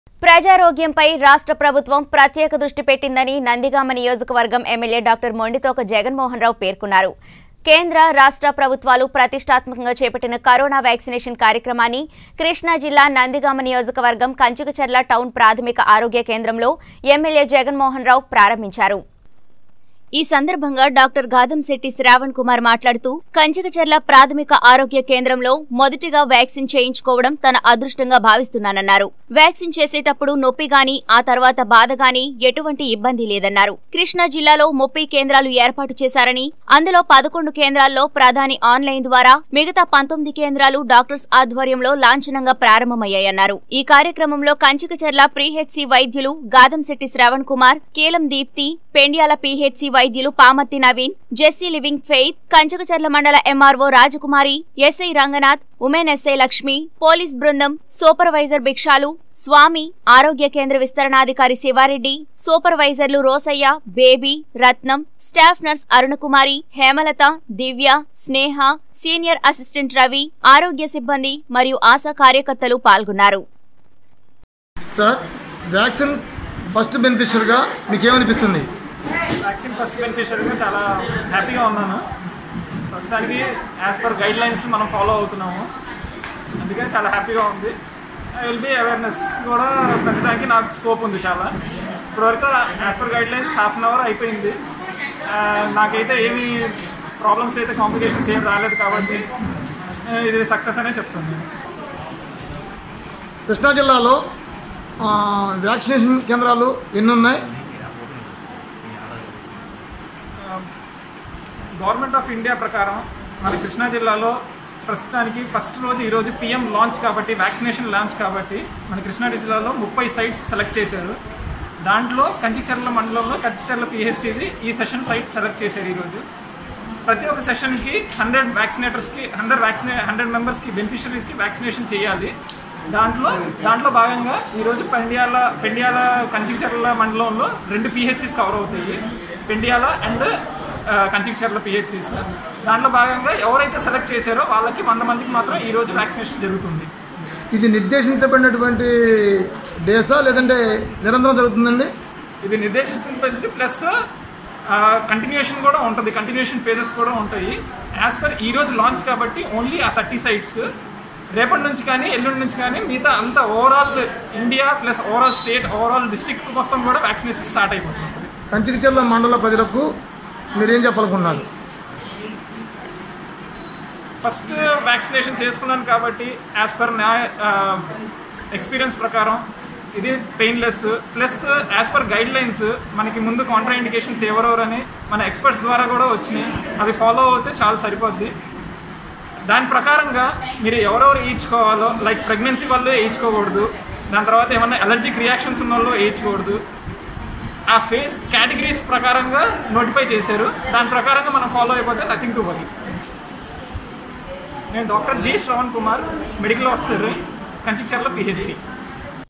ప్రజారోగ్యంపై రాష్ట్ర ప్రభుత్వం ప్రత్యేక దృష్టి పెట్టిందని నందిగామ నియోజకవర్గం ఎమ్మెల్యే డాక్టర్ మొండితోక జగన్మోహన్ రావు పేర్కొన్నారు కేంద్ర రాష్ట్ర ప్రభుత్వాలు ప్రతిష్టాత్మకంగా చేపట్టిన కరోనా వ్యాక్సినేషన్ కార్యక్రమాన్ని కృష్ణా జిల్లా నందిగామ నియోజకవర్గం కంచుకచర్ల టౌన్ ప్రాథమిక ఆరోగ్య కేంద్రంలో ఎమ్మెల్యే జగన్మోహన్ రావు ప్రారంభించారు ఈ సందర్భంగా డాక్టర్ గాదంశెట్టి శ్రావణ్ కుమార్ మాట్లాడుతూ కంచికచర్ల ప్రాథమిక ఆరోగ్య కేంద్రంలో మొదటిగా వ్యాక్సిన్ చేయించుకోవడం తన అదృష్టంగా భావిస్తున్నానన్నారు వ్యాక్సిన్ చేసేటప్పుడు నొప్పి గాని ఆ తర్వాత బాధ గాని ఎటువంటి ఇబ్బంది లేదన్నారు కృష్ణా జిల్లాలో ముప్పై కేంద్రాలు ఏర్పాటు చేశారని అందులో పదకొండు కేంద్రాల్లో ప్రధాని ఆన్లైన్ ద్వారా మిగతా పంతొమ్మిది కేంద్రాలు డాక్టర్స్ ఆధ్వర్యంలో లాంఛనంగా ప్రారంభమయ్యాయన్నారు ఈ కార్యక్రమంలో కంచికచర్ల ప్రీహెచ్సి వైద్యులు గాదంశెట్టి శ్రవణ్ కుమార్ కీలం దీప్తి పెండ్యాల పీహెచ్సి వైద్యులు Pamarthi Naveen Jessie living faith Kanchikacherla మండల MRO Rajakumari SI Ranganath women SI Lakshmi police బృందం సూపర్వైజర్ భిక్షాలు స్వామి ఆరోగ్య కేంద్ర విస్తరణాధికారి శివారెడ్డి సూపర్వైజర్లు Rosaiah Baby Ratnam staff nurse Arunakumari Hemalatha Divya Sneha senior assistant Ravi ఆరోగ్య సిబ్బంది మరియు ఆశా కార్యకర్తలు పాల్గొన్నారు సార్ వ్యాక్సిన్ ఫస్ట్ బెనిఫిషియర్గా మీకు ఏమనిపిస్తుంది వ్యాక్సిన్ ఫస్ట్ బెనిఫిషియరీగా చాలా హ్యాపీగా ఉన్నాను ప్రస్తుతానికి యాజ్ పర్ గైడ్ లైన్స్ మనం ఫాలో అవుతున్నాము అందుకని చాలా హ్యాపీగా ఉంది ఐ విల్ బీ అవేర్నెస్ కూడా పెంచడానికి నాకు స్కోప్ ఉంది చాలా ఇప్పటివరకు as per guidelines half an hour అయిపోయింది ఆ, నాకైతే ఏమీ ప్రాబ్లమ్స్ అయితే కాంప్లికేషన్స్ ఏం రాలేదు కాబట్టి ఆ, ఇది సక్సెస్ అనే చెప్తుంది కృష్ణా జిల్లాలో ఆ, వ్యాక్సినేషన్ కేంద్రాలు ఎన్ని ఉన్నాయి గవర్నమెంట్ ఆఫ్ ఇండియా ప్రకారం మన కృష్ణా జిల్లాలో ప్రస్తుతానికి ఫస్ట్ రోజు ఈరోజు పిఎం లాంచ్ కాబట్టి వ్యాక్సినేషన్ లాంచ్ కాబట్టి మన కృష్ణా జిల్లాలో ముప్పై సైట్స్ సెలెక్ట్ చేశారు దాంట్లో కంచిచర్ల మండలంలో కంచిచర్ల పిహెచ్సిది ఈ సెషన్ సైట్ సెలెక్ట్ చేశారు ఈరోజు ప్రతి ఒక్క సెషన్కి హండ్రెడ్ వ్యాక్సినేటర్స్కి హండ్రెడ్ వ్యాక్సినే హండ్రెడ్ మెంబర్స్కి బెనిఫిషరీస్కి వ్యాక్సినేషన్ చేయాలి దాంట్లో దాంట్లో భాగంగా ఈరోజు పెండియాల పెండియాల కంచిచర్ల మండలంలో రెండు పిహెచ్సిస్ కవర్ అవుతాయి పెండియాల అండ్ కంచిచర్ల పిహెచ్సిస్ దాంట్లో భాగంగా ఎవరైతే సెలెక్ట్ చేశారో వాళ్ళకి వంద మందికి మాత్రం ఈరోజు వ్యాక్సినేషన్ జరుగుతుంది ఇది నిర్దేశించబడినటువంటి డేసా లేదంటే నిరంతరం జరుగుతుందండి ఇది నిర్దేశించిన పరిస్థితి ప్లస్ కంటిన్యూషన్ కూడా ఉంటుంది కంటిన్యూషన్ ఫేజెస్ కూడా ఉంటాయి యాజ్ పర్ ఈ రోజు లాంచ్ కాబట్టి ఓన్లీ ఆ థర్టీ సైట్స్ రేపటి నుంచి కానీ ఎల్లుండి నుంచి కానీ మిగతా అంత overall India plus overall state overall district మొత్తం కూడా వ్యాక్సినేషన్ స్టార్ట్ అయిపోతుంది కంచికిచర్ల మండల ప్రజలకు మీరేం చెప్పాలనుకున్నారు ఫస్ట్ వ్యాక్సినేషన్ చేసుకున్నాను కాబట్టి యాజ్ పర్ నా ఎక్స్పీరియన్స్ ప్రకారం ఇది painless plus as per guidelines మనకి ముందు కాంట్రా ఇండికేషన్స్ ఎవరెవరని మన ఎక్స్పర్ట్స్ ద్వారా కూడా వచ్చినాయి అవి ఫాలో అవుతే చాలా సరిపోద్ది దాని ప్రకారంగా మీరు ఎవరెవరు వేయించుకోవాలో లైక్ ప్రెగ్నెన్సీ వాళ్ళు వేయించుకోకూడదు దాని తర్వాత ఏమన్నా ఎలర్జిక్ రియాక్షన్స్ ఉన్న వాళ్ళు వేయించకూడదు ఆ ఫేస్ కేటగిరీస్ ప్రకారంగా నోటిఫై చేశారు దాని ప్రకారంగా మనం ఫాలో అయిపోతే నథింగ్ టు వరీ నేను doctor G Shravan Kumar medical officer Kanchicherla PHC